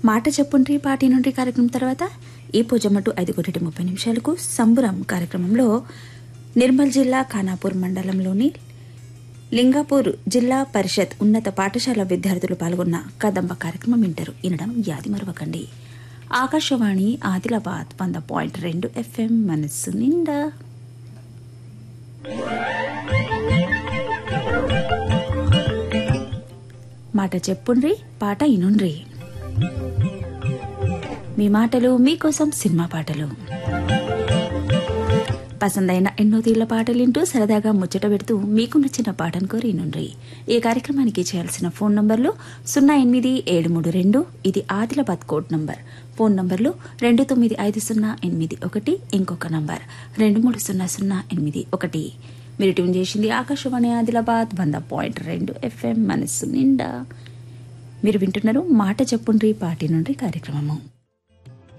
మాట చెప్పుండ్రి పాటి నుండి కార్యక్రమం తర్వాత ఈ పూజమ్మటు ఐదు కోటి ముప్పై నిమిషాలకు సంబురం కార్యక్రమంలో నిర్మల్ జిల్లా ఖానాపూర్ మండలంలోని లింగాపూర్ జిల్లా పరిషత్ ఉన్నత పాఠశాల విద్యార్థులు పాల్గొన్న కదంబ కార్యక్రమం వింటారు వినడం యాది మరవకండి ఆకాశవాణి ఆదిలాబాద్ వంద పాయింట్ రెండు ఎఫ్ఎం మనస్సు నిండా మాట చెప్పుండ్రి పాట ఇనుండ్రి మీ మాటలు మీకోసం సినిమా పాటలు పసందైన ఎన్నో తీర్ల పాటలు వింటూ సరదాగా ముచ్చట పెడుతూ మీకు నచ్చిన పాటను కోరి నుండ్రి ఈ కార్యక్రమానికి చేయాల్సిన ఫోన్ నంబర్లు సున్నా ఎనిమిది ఏడు మూడు రెండు ఇది ఆదిలాబాద్ కోడ్ నంబర్ ఫోన్ నంబర్లు రెండు తొమ్మిది ఐదు సున్నా ఎనిమిది ఒకటి ఇంకొక నంబర్ రెండు మూడు సున్నా సున్నా ఎనిమిది ఒకటి మీరు ట్యూన్ చేసింది ఆకాశవాణి ఆదిలాబాద్ వంద పాయింట్ రెండు ఎఫ్ఎం మనస్సు నిండా మీరు వింటున్నారు మాట చెప్పుండ్రి పార్టీ నుండి కార్యక్రమము